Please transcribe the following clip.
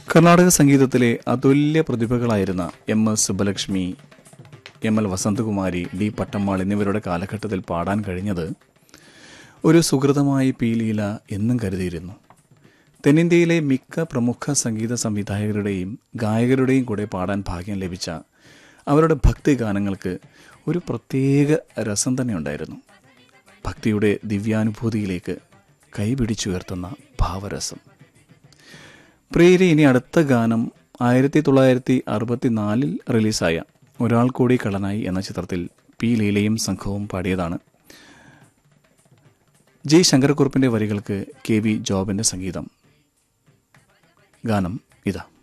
കർണാടക സംഗീതത്തിലെ അതുല്യ പ്രതിഭകളായിരുന്ന M S Subbulakshmi M L Vasanthakumari D Pattammal എന്നിവരുടെ കാലഘട്ടത്തിൽ പാടാൻ കഴിഞ്ഞത് ഒരു സുഹൃതമായി പീലീല എന്നും കരുതിയിരുന്നു തെന്നിന്ത്യയിലെ മിക്ക പ്രമുഖ സംഗീത സംവിധായകരുടെയും ഗായകരുടെയും കൂടെ പാടാൻ ഭാഗ്യം ലഭിച്ച അവരുടെ ഭക്തി ഗാനങ്ങൾക്ക് ഒരു പ്രത്യേക രസം തന്നെ ഉണ്ടായിരുന്നു ഭക്തിയുടെ ദിവ്യാനുഭൂതിയിലേക്ക് കൈപിടിച്ചുയർത്തുന്ന ഭാവരസം പ്രിയരെ ഇനി അടുത്ത ഗാനം ആയിരത്തി തൊള്ളായിരത്തി അറുപത്തിനാലിൽ റിലീസായ ഒരാൾ കൂടി കള്ളനായി എന്ന ചിത്രത്തിൽ പി ലീലയും സംഘവും പാടിയതാണ് ജി ശങ്കരക്കുറുപ്പിന്റെ വരികൾക്ക് കെ വി ജോബിന്റെ സംഗീതം ഗാനം ഇതാ